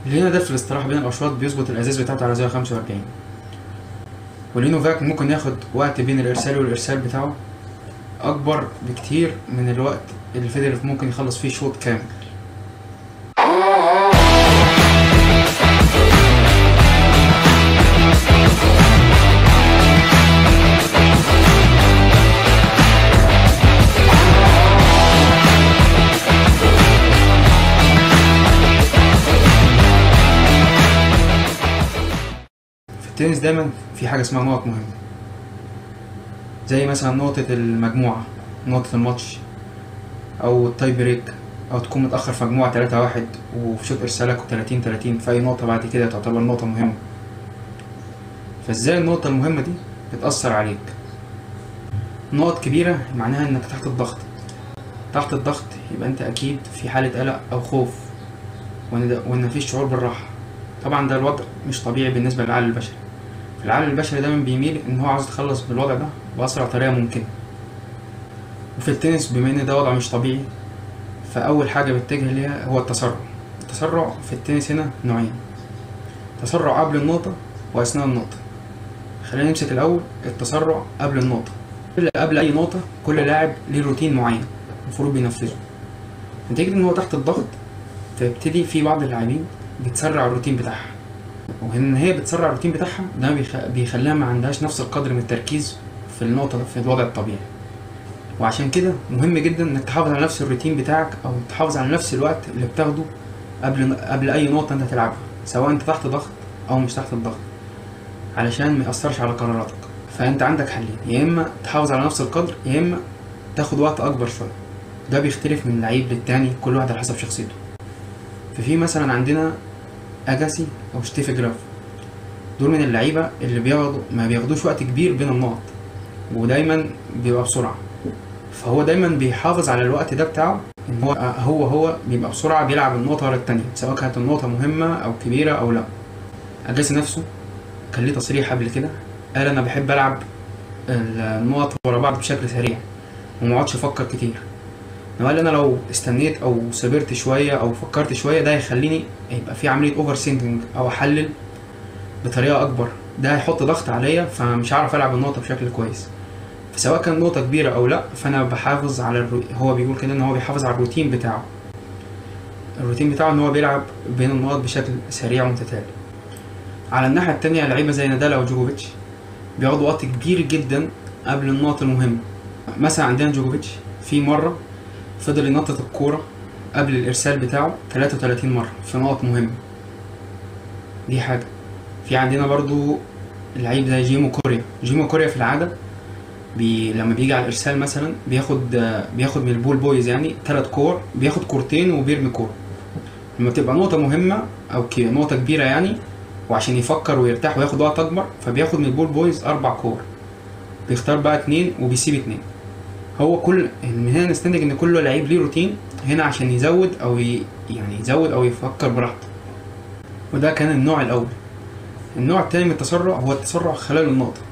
الهنا ده في الاستراحة بين الأشواط بيظبط الأزاز بتاعته على زاوية 45 والإنوفاك ممكن ياخد وقت بين الإرسال والإرسال بتاعه أكبر بكتير من الوقت اللي فيدريف ممكن يخلص فيه شوط كامل في التنس دايما في حاجة اسمها نقط مهمة زي مثلا نقطة المجموعة نقطة الماتش أو التاي بريك أو تكون متأخر في مجموعة تلاتة واحد وفي شوط إرسالك وتلاتين تلاتين في أي نقطة بعد كده تعتبر نقطة مهمة فازاي النقطة المهمة دي بتأثر عليك نقط كبيرة معناها إنك تحت الضغط تحت الضغط يبقى أنت أكيد في حالة قلق أو خوف وإن ده- وإن مفيش شعور بالراحة طبعا ده الوضع مش طبيعي بالنسبة للعقل البشري العقل البشري دايما بيميل ان هو عاوز يتخلص من الوضع ده باسرع طريقه ممكنه وفي التنس بما ان ده وضع مش طبيعي فاول حاجه بيتجه ليها هو التسرع التسرع في التنس هنا نوعين تسرع قبل النقطه واثناء النقطه خلينا نمسك الاول التسرع قبل النقطه قبل- قبل اي نقطه كل لاعب ليه روتين معين المفروض بينفذه نتيجه ان هو تحت الضغط فيبتدي في بعض اللاعبين بتسرع الروتين بتاعها وان هي بتسرع الروتين بتاعها ده بيخ... بيخليها ما عندهاش نفس القدر من التركيز في النقطة في الوضع الطبيعي وعشان كده مهم جدا انك تحافظ على نفس الروتين بتاعك او تحافظ على نفس الوقت اللي بتاخده قبل قبل اي نقطة انت تلعبها سواء انت تحت ضغط او مش تحت الضغط علشان ما يأثرش على قراراتك فانت عندك حلين يا اما تحافظ على نفس القدر يا اما تاخد وقت اكبر شوية ده بيختلف من لعيب للتاني كل واحد على حسب شخصيته ففي مثلا عندنا اجاسي او ستيفي جراف دول من اللعيبه اللي بياخدوا ما بياخدوش وقت كبير بين النقط ودايما بيبقى بسرعه فهو دايما بيحافظ على الوقت ده بتاعه ان هو هو هو بيبقى بسرعه بيلعب النقطه ورا التانية سواء كانت النقطه مهمه او كبيره او لا اجاسي نفسه كان ليه تصريح قبل كده قال انا بحب العب النقط ورا بعض بشكل سريع وما اقعدش افكر كتير قال انا لو استنيت او صبرت شويه او فكرت شويه ده هيخليني يبقى في عمليه اوفر سينكينج او احلل بطريقه اكبر ده هيحط ضغط عليا فمش هعرف العب النقطه بشكل كويس فسواء كان نقطه كبيره او لا فانا بحافظ على الرو... هو بيقول كده ان هو بيحافظ على الروتين بتاعه الروتين بتاعه ان هو بيلعب بين النقط بشكل سريع ومتتالي على الناحيه التانية لعيبه زي نادال او جوجوفيتش بياخدوا وقت كبير جدا قبل النقط المهمه مثلا عندنا جوجوفيتش في مره فضل ينطط الكورة قبل الإرسال بتاعه 33 مرة في نقط مهمة دي حاجة في عندنا برضو لعيب زي جيمو كوريا جيمو كوريا في العادة بي... لما بيجي على الإرسال مثلا بياخد بياخد من البول بويز يعني تلات كور بياخد كورتين وبيرمي كورة لما بتبقى نقطة مهمة أو كي... نقطة كبيرة يعني وعشان يفكر ويرتاح وياخد وقت أكبر فبياخد من البول بويز أربع كور بيختار بقى اتنين وبيسيب اتنين هو كل من هنا نستنتج ان كل لعيب ليه روتين هنا عشان يزود او ي... يعني يزود او يفكر براحته وده كان النوع الاول النوع التاني من التسرع هو التسرع خلال النقطة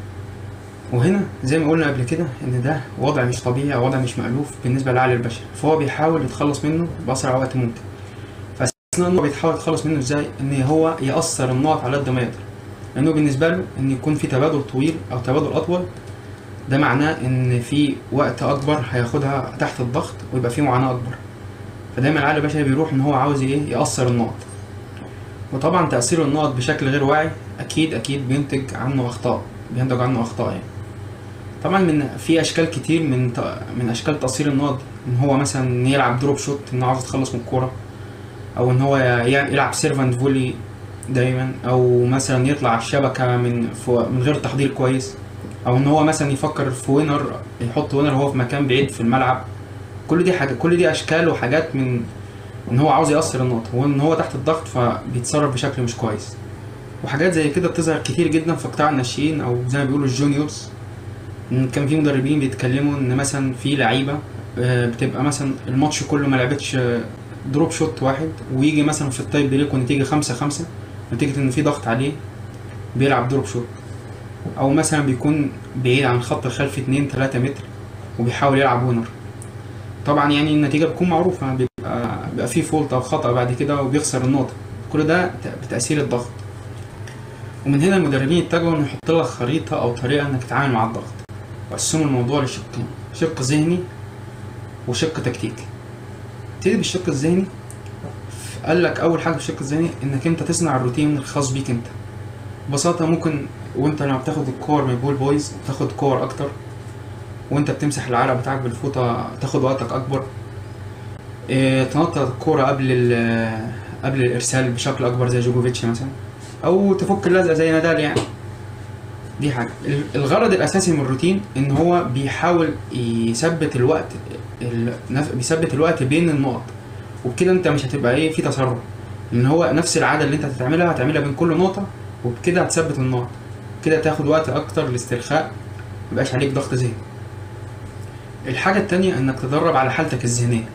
وهنا زي ما قلنا قبل كده ان ده وضع مش طبيعي او وضع مش مألوف بالنسبة للعقل البشري فهو بيحاول يتخلص منه بأسرع وقت ممكن فأثناء النقطة بيحاول يتخلص منه ازاي ان هو يأثر النقط على قد ما يقدر لأنه بالنسبة له ان يكون في تبادل طويل او تبادل أطول ده معناه ان في وقت اكبر هياخدها تحت الضغط ويبقى في معاناه اكبر فدايما العقل البشري بيروح ان هو عاوز ايه يأثر النقط وطبعا تأثير النقط بشكل غير واعي اكيد اكيد بينتج عنه اخطاء بينتج عنه اخطاء يعني طبعا من في اشكال كتير من من اشكال تأثير النقط ان هو مثلا يلعب دروب شوت انه عاوز يتخلص من الكوره او ان هو يلعب سيرفنت فولي دايما او مثلا يطلع على الشبكه من من غير تحضير كويس او ان هو مثلا يفكر في وينر يحط وينر هو في مكان بعيد في الملعب كل دي حاجه كل دي اشكال وحاجات من ان هو عاوز يأثر النقطه وان هو تحت الضغط فبيتصرف بشكل مش كويس وحاجات زي كده بتظهر كتير جدا في قطاع الناشئين او زي ما بيقولوا الجونيورز ان كان في مدربين بيتكلموا ان مثلا في لعيبه بتبقى مثلا الماتش كله ما لعبتش دروب شوت واحد ويجي مثلا في التايب بريك ونتيجه خمسة خمسة نتيجه ان في ضغط عليه بيلعب دروب شوت او مثلا بيكون بعيد عن الخط الخلفي 2 3 متر وبيحاول يلعب وينر طبعا يعني النتيجه بتكون معروفه بيبقى بيبقى في فولت او خطا بعد كده وبيخسر النقطه كل ده ت- بتاثير الضغط ومن هنا المدربين اتجهوا انه يحط لك خريطه او طريقه انك تتعامل مع الضغط وقسموا الموضوع لشقين شق ذهني وشق تكتيكي ابتدي بالشق الذهني قال لك اول حاجه في الشق الذهني انك انت تصنع الروتين الخاص بيك انت ببساطه ممكن وانت لما بتاخد الكور من بول بويز تاخد كور اكتر وانت بتمسح العرق بتاعك بالفوطه تاخد وقتك اكبر إيه تنطط الكوره قبل ال- قبل الارسال بشكل اكبر زي جوجوفيتش مثلا او تفك اللزقه زي نادال يعني دي حاجه ال- الغرض الاساسي من الروتين ان هو بيحاول يثبت الوقت ال- نف- بيثبت الوقت بين النقط وبكده انت مش هتبقى ايه في تسرع لان هو نفس العاده اللي انت هتعملها هتعملها بين كل نقطه وبكده هتثبت النقط كده تاخد وقت اكتر لاسترخاء ميبقاش عليك ضغط ذهني الحاجه التانية انك تدرب على حالتك الذهنيه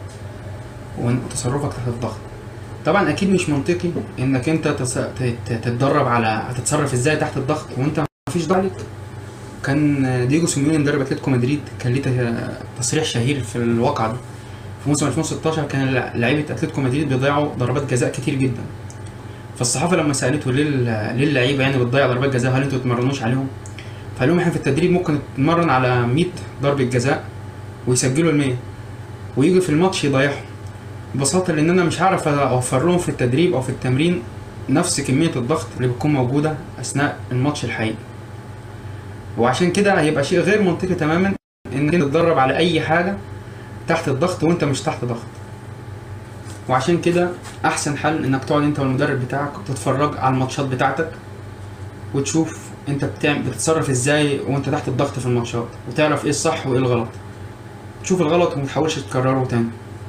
وتصرفك تحت الضغط طبعا اكيد مش منطقي انك انت تس... ت- ت- تتدرب على هتتصرف ازاي تحت الضغط وانت مفيش ضغط عليك كان ديجو سيميوني مدرب اتلتيكو مدريد كان ليه ت- تصريح شهير في الواقعه دي في موسم 2016 كان اللع- لعيبه اتلتيكو مدريد بيضيعوا ضربات جزاء كتير جدا فالصحافه لما سالته ليه ال- ليه اللعيبه يعني بتضيع ضربات جزاء هل انتوا ما تتمرنوش عليهم فقال لهم احنا في التدريب ممكن نتمرن على 100 ضربه جزاء ويسجلوا ال 100 ويجي في الماتش يضيعهم ببساطه لان انا مش هعرف اوفر لهم في التدريب او في التمرين نفس كميه الضغط اللي بتكون موجوده اثناء الماتش الحقيقي وعشان كده هيبقى شيء غير منطقي تماما انك انت تتدرب على اي حاجه تحت الضغط وانت مش تحت ضغط وعشان كده احسن حل انك تقعد انت والمدرب بتاعك وتتفرج على الماتشات بتاعتك وتشوف انت بتعمل بتتصرف ازاي وانت تحت الضغط في الماتشات وتعرف ايه الصح وايه الغلط تشوف الغلط وما تحاولش تكرره تاني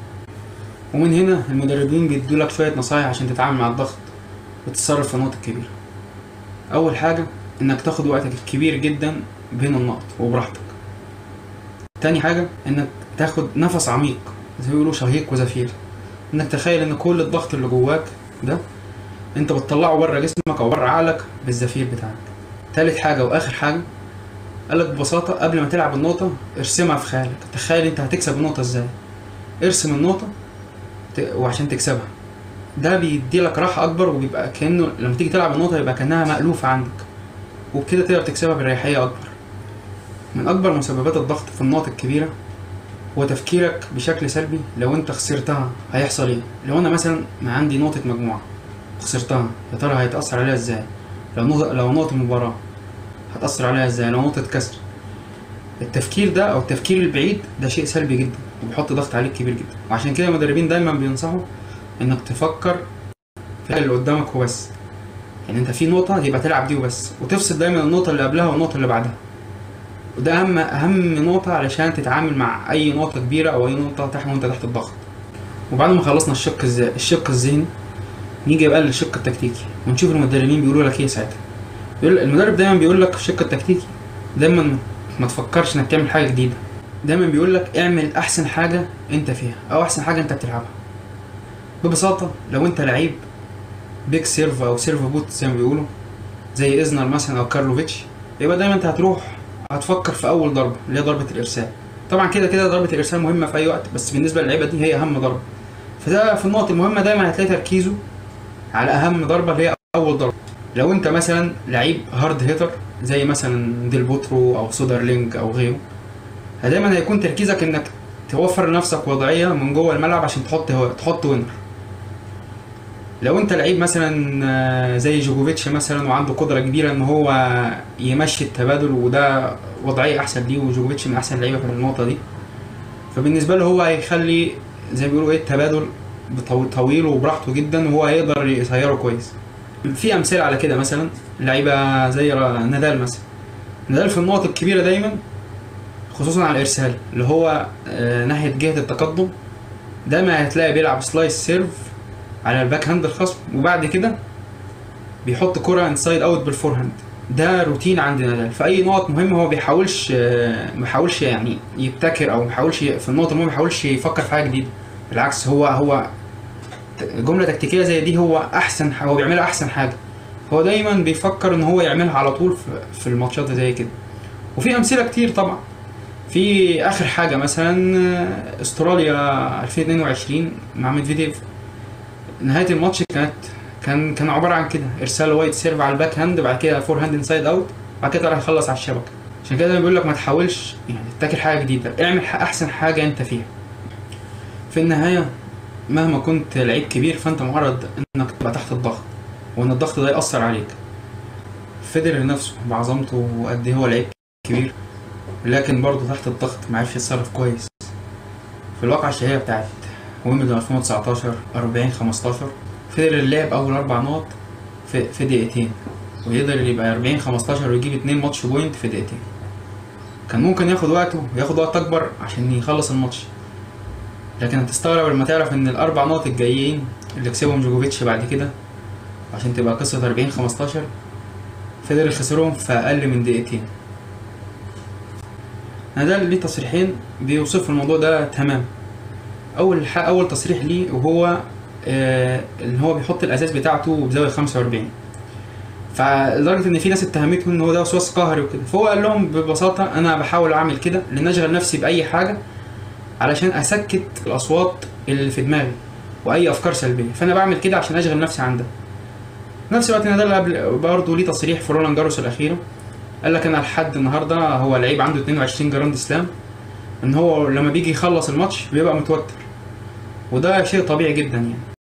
ومن هنا المدربين بيدولك شوية نصايح عشان تتعامل مع الضغط وتتصرف في النقط الكبيرة أول حاجة إنك تاخد وقتك الكبير جدا بين النقط وبراحتك تاني حاجة إنك تاخد نفس عميق زي ما بيقولوا شهيق وزفير إنك تخيل إن كل الضغط اللي جواك ده أنت بتطلعه بره جسمك أو بره عقلك بالزفير بتاعك تالت حاجة وآخر حاجة قالك ببساطة قبل ما تلعب النقطة ارسمها في خيالك تخيل انت هتكسب النقطة ازاي ارسم النقطة ت- وعشان تكسبها ده بيدي لك راحة أكبر وبيبقى كأنه لما تيجي تلعب النقطة يبقى كأنها مألوفة عندك وبكده تقدر تكسبها بريحية أكبر من أكبر مسببات الضغط في النقط الكبيرة هو تفكيرك بشكل سلبي لو أنت خسرتها هيحصل إيه؟ لو أنا مثلا ما عندي نقطة مجموعة خسرتها يا ترى هيتأثر عليها إزاي؟ لو نقطة لو نقطة مباراة هتأثر عليها ازاي لو نقطة كسر التفكير ده او التفكير البعيد ده شيء سلبي جدا وبيحط ضغط عليك كبير جدا وعشان كده المدربين دايما بينصحوا انك تفكر في اللي قدامك وبس يعني انت في نقطة يبقى تلعب دي وبس وتفصل دايما النقطة اللي قبلها والنقطة اللي بعدها وده اهم اهم نقطة علشان تتعامل مع اي نقطة كبيرة او اي نقطة تحت وانت تحت الضغط وبعد ما خلصنا الشق الز- الشق الذهني نيجي بقى للشق التكتيكي ونشوف المدربين بيقولوا لك ايه ساعتها بيقول المدرب دايما بيقول لك في الشق التكتيكي دايما ما تفكرش انك تعمل حاجه جديده دايما بيقول لك اعمل احسن حاجه انت فيها او احسن حاجه انت بتلعبها ببساطه لو انت لعيب بيك سيرف او سيرف بوت زي ما بيقولوا زي ازنر مثلا او كارلوفيتش يبقى دايما انت هتروح هتفكر في اول ضربه اللي هي ضربه الارسال طبعا كده كده ضربه الارسال مهمه في اي وقت بس بالنسبه للعيبه دي هي اهم ضربه فده في النقط المهمه دايما هتلاقي تركيزه على اهم ضربه اللي هي اول ضربه لو انت مثلا لعيب هارد هيتر زي مثلا ديل بوترو او سودرلينج او غيره دايما هيكون تركيزك انك توفر لنفسك وضعيه من جوه الملعب عشان تحط تحط وينر لو انت لعيب مثلا آه، زي جوجوفيتش مثلا وعنده قدره كبيره ان هو يمشي التبادل وده وضعيه احسن ليه وجوجوفيتش من احسن اللعيبه في النقطه دي فبالنسبه له هو هيخلي زي ما بيقولوا ايه التبادل بطو- طويل وبراحته جدا وهو هيقدر يسيره كويس في امثله على كده مثلا لعيبه زي را- نادال مثلا نادال في النقط الكبيره دايما خصوصا على الارسال اللي هو آه، ناحيه جهه التقدم دايما هتلاقي بيلعب سلايس سيرف على الباك هاند الخصم وبعد كده بيحط كرة انسايد اوت بالفور هاند ده روتين عند نادال في اي نقط مهمه هو بيحاولش آه، ما بيحاولش يعني يبتكر او ما بيحاولش في النقط المهمه ما بيحاولش يفكر في حاجه جديده بالعكس هو هو جمله تكتيكيه زي دي هو احسن ح- هو بيعملها احسن حاجه هو دايما بيفكر ان هو يعملها على طول في, في الماتشات زي كده وفي امثله كتير طبعا في اخر حاجه مثلا آه، استراليا 2022 مع ميدفيديف نهايه الماتش كانت كان كان عباره عن كده ارسال وايد سيرف على الباك هاند بعد كده فور هاند انسايد اوت بعد كده راح يخلص على الشبكه عشان كده بيقول لك ما تحاولش يعني تاكل حاجه جديده اعمل ح- احسن حاجه انت فيها في النهايه مهما كنت لعيب كبير فانت معرض انك تبقى تحت الضغط وان الضغط ده ياثر عليك فيدرر نفسه بعظمته وقد ايه هو لعيب كبير لكن برضه تحت الضغط ما عرفش يتصرف كويس في الواقعة الشهيرة بتاعت ويمبلدون 2019 40 15 فيدرر لعب أول أربع نقط في, في دقيقتين ويقدر يبقى 40 15 ويجيب اتنين ماتش بوينت في دقيقتين كان ممكن ياخد وقته وياخد وقت أكبر عشان يخلص الماتش لكن هتستغرب لما تعرف إن الأربع نقط الجايين اللي كسبهم جوجوفيتش بعد كده عشان تبقى قصة 40 15 فيدرر خسرهم في أقل من دقيقتين نادال ليه تصريحين بيوصفوا الموضوع ده تمام اول ح... اول تصريح ليه وهو آه ان هو بيحط الاساس بتاعته بزاويه 45 فلدرجه ان في ناس اتهمته ان هو ده وسواس قهري وكده فهو قال لهم ببساطه انا بحاول اعمل كده لان اشغل نفسي باي حاجه علشان اسكت الاصوات اللي في دماغي واي افكار سلبيه فانا بعمل كده عشان اشغل نفسي عن ده في نفس الوقت نادال قبل برضه ليه تصريح في رولان جاروس الاخيره قال لك انا لحد النهارده هو لعيب عنده 22 جراند سلام ان هو لما بيجي يخلص الماتش بيبقى متوتر وده شيء طبيعي جدا يعني